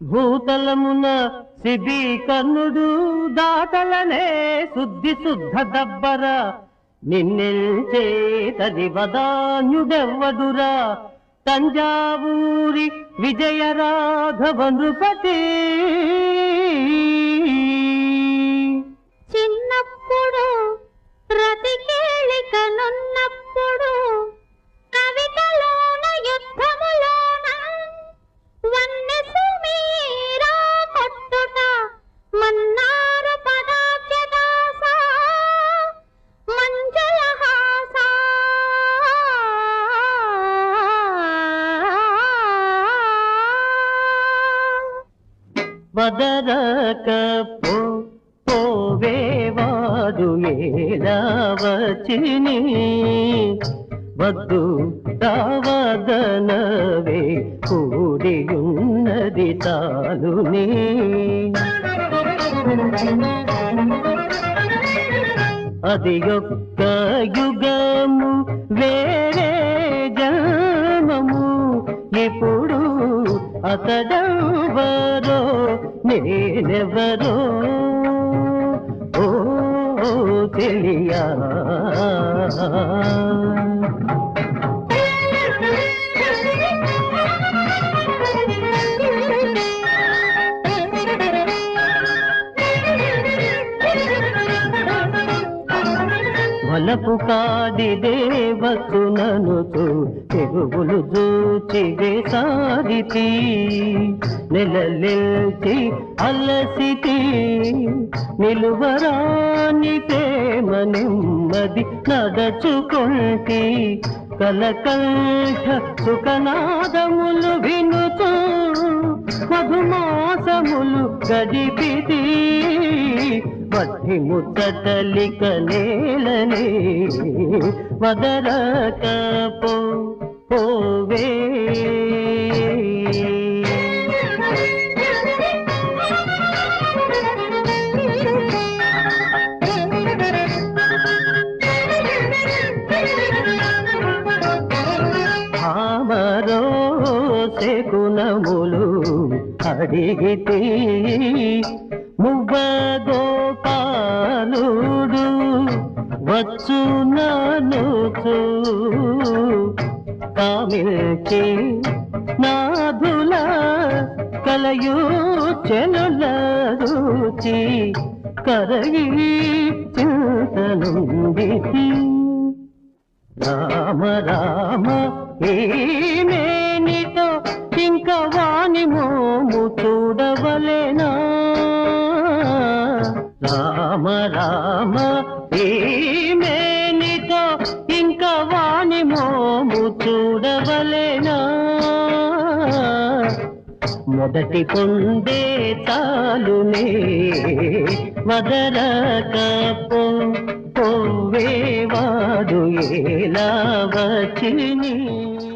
భూతలమున CB కన్నుడు దాటలనే శుద్ధి శుద్ధ దబ్బర నిన్నెల్చేతది వదాన్యుడెవ్వడురా తంజావూరి విజయ రాఘవ నృపతి చిన్నప్పుడు రతికేళికనున్నప్పుడు కవితలోన యుద్ధములోన వన్నె సుమీరా కొట్టుట మన్నారు పదాబ్జదాస మంజలహాస వదరక పో పోవేవాడు ఎలా వచ్చిని వద్దు తావదనవే కూడియున్నది తాలుని అది యొక్క యుగము వేరే జన్మము ఇప్పుడు అతడెవరో నేనెవరో ఓ తెలియా వలపు కాడి దేవసుననుతూ తెగులు దూచి వేసారితి నెలలిల్చి అలసితి నిలువరాని ప్రేమ నెమ్మది నడచుకొంటి కలకంఠ సుఖనాదములు వినుతూ మధుమాసములు గడిపితి వట్టి ముద్దలిక నేలనే వదరక పో పోవే భామరో శకునములు అడిగితే మువ్వ గోపాలుడు వచ్చు ననుచు కామిల్చి నాధుల కలయు చెలుల రుచి కరగి చింతనుండితి రామ రామ ఏమేనితో ఇంక వాణి మోము చూడవలేనా రామ రామ ఏమేనితో ఇంక వాణి మోము చూడవలేనా మొదటి పొందే తాలునే వదరక పో పోవేవాడు ఎలా వచ్చిని